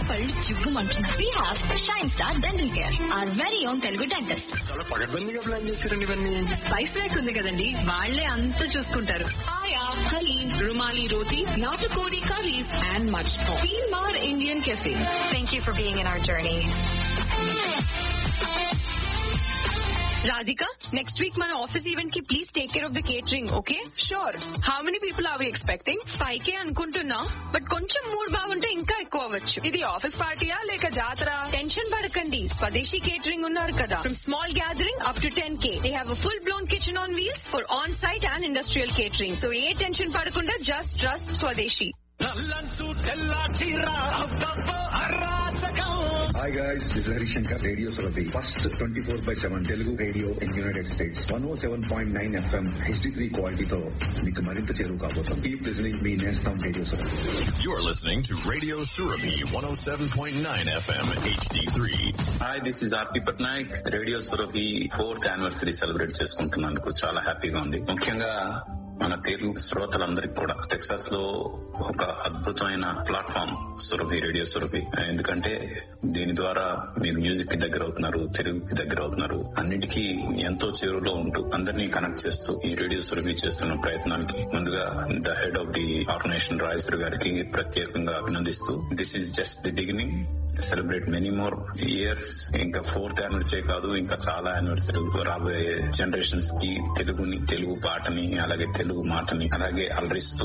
పళ్ళు చివ్వుమంటున్నాయి we have Shine Star Dental Care are very own Telugu dentist చాలా పగడ్బందీగా ప్లాన్ చేశారండి ఇవన్నీ స్పైస్ ర్యాక్ ఉంది కదండి వాళ్ళే అంతా చూసుకుంటారు Paya, Halim, Rumali Roti, Natakodi curries, and much more. Mar Indian Cafe. Thank you for being in our journey Radhika next week మన ఆఫీస్ ఈవెంట్ కి please take care of the catering okay Sure. How many people are we expecting? Five K అనుకుంటున్నా but కొంచెం mood బాగుంటే ఇంకా ఎక్కువ అవ్వచ్చు ఇది office పార్టీయా లేక జాతర టెన్షన్ పడకండి స్వదేశీ కేటరింగ్ ఉన్నారు కదా from small gathering up to ten K they have full blown kitchen on wheels for on site and industrial catering so ఏ టెన్షన్ పడకుండా just trust Swadeshi hi guys this Harishankar radio Surabhi first twenty four by seven Telugu radio in United States one O seven point nine FM HD three క్వాలిటీతో మీకు మరింత చేరువ కాబోతాం keep listening మీ నేస్తాం radio Surabhi You're listening to Radio Surabhi 107.9 FM HD3. Hi this is RP Patnaik radio Surabhi fourth anniversary celebrate చేసుకుంటున్నందుకు చాలా హ్యాపీగా ఉంది ముఖ్యంగా మన తెలుగు శ్రోతలందరికీ కూడా టెక్సాస్ లో ఒక అద్భుతమైన ప్లాట్ఫామ్ సురభి రేడియో సురభి ఎందుకంటే దీని ద్వారా మీరు మ్యూజిక్ కి దగ్గర అవుతున్నారు తెలుగుకి దగ్గర అవుతున్నారు అన్నిటికీ ఎంతో చేరులో ఉంటూ అందరినీ కనెక్ట్ చేస్తూ ఈ రేడియో సురభి చేస్తున్న ప్రయత్నానికి ముందుగా the head of the organisation రాయసర్ గారికి ప్రత్యేకంగా అభినందిస్తూ this is just the beginning celebrate many more years ఇంకా ఫోర్త్ యానివర్సరీ కాదు ఇంకా చాలా యానివర్సరీ రాబోయే జనరేషన్స్ కి తెలుగుని తెలుగు పాటని అలాగే తెలుగు మాటని అలాగే అలరిస్తూ